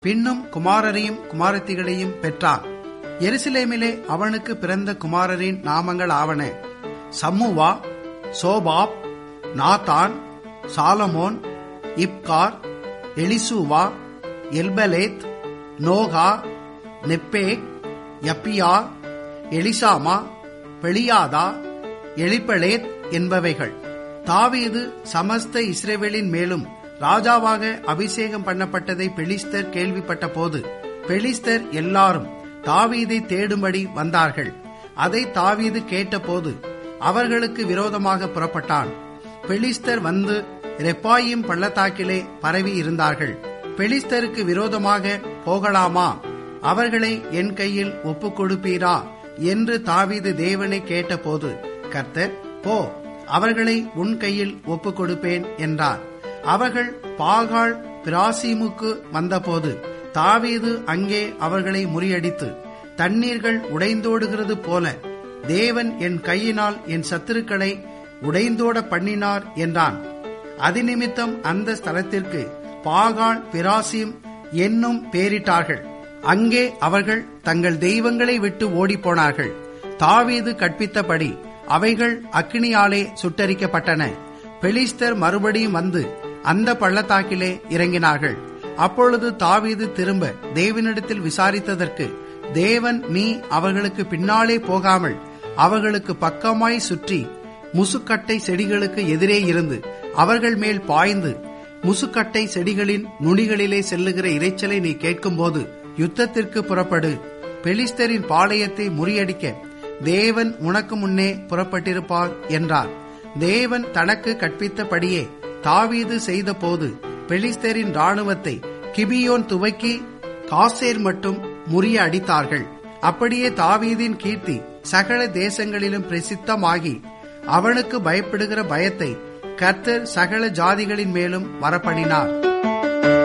பின்னும் குமாரரையும் குமாரத்திகளையும் பெற்றான் எருசலேமிலே அவனுக்கு பிறந்த குமாரரின் நாமங்கள் ஆவன சம்முவா சோபாப் நாத்தான் சாலமோன் இப்கார் Elishua Elpelet Nogah Nepheg Japhia Elishama Beeliada Eliphelet என்பவைகள் தாவீது சமஸ்த இஸ்ரேவேலின் மேலும் ராஜாவாக அபிஷேகம் பண்ணப்பட்டதை பெலிஸ்தர் கேள்விப்பட்ட போது பெலிஸ்தர் எல்லாரும் தாவீதை தேடும்படி வந்தார்கள் அதை தாவீது கேட்டபோது அவர்களுக்கு விரோதமாக புறப்பட்டான் பெலிஸ்தர் வந்து ரெப்பாயும் பள்ளத்தாக்கிலே பரவி இருந்தார்கள் பெலிஸ்தருக்கு விரோதமாக போகலாமா அவர்களை என் கையில் ஒப்புக் கொடுப்பீரா என்று தாவீது தேவனை கேட்டபோது கர்த்தர் போ அவர்களை உன் கையில் ஒப்புக் கொடுப்பேன் என்றார் அவர்கள் பாகால் பிராசீமுக்கு வந்தபோது தாவீது அங்கே அவர்களை முறியடித்து தண்ணீர்கள் உடைந்தோடுகிறது போல தேவன் என் கையினால் என் சத்துருக்களை உடைந்தோட பண்ணினார் என்றான் அதிநிமித்தம் அந்த ஸ்தலத்திற்கு பாகால் பிராசிம் என்னும் பேரிட்டார்கள் அங்கே அவர்கள் தங்கள் தெய்வங்களை விட்டு ஓடிப்போனார்கள் தாவீது கற்பித்தபடி அவைகள் அக்கினியாலே சுட்டரிக்கப்பட்டன பெலிஸ்தர் மறுபடியும் வந்து அந்த பள்ளத்தாக்கிலே இறங்கினார்கள் அப்பொழுது தாவீது திரும்ப தேவனிடத்தில் விசாரித்ததற்கு தேவன் நீ அவர்களுக்கு பின்னாலே போகாமல் அவர்களுக்கு பக்கமாய் சுற்றி முசுக்கட்டை செடிகளுக்கு எதிரே இருந்து அவர்கள் மேல் பாய்ந்து முசுக்கட்டை செடிகளின் நுனிகளிலே செல்லுகிற இறைச்சலை நீ கேட்கும்போது யுத்தத்திற்கு புறப்படு பெலிஸ்தரின் பாளையத்தை முறியடிக்க தேவன் உனக்கு முன்னே புறப்பட்டிருப்பார் என்றார் தேவன் தனக்கு கற்பித்தபடியே தாவீது செய்தபோது பெலிஸ்தரின் ராணுவத்தை கிபியோன் துவக்கி காசேர் மட்டும் முறிய அடித்தார்கள் அப்படியே தாவீதின் கீர்த்தி சகல தேசங்களிலும் பிரசித்தமாகி அவனுக்கு பயப்படுகிற பயத்தை கர்த்தர் சகல ஜாதிகளின் மேலும் வரப்படினார்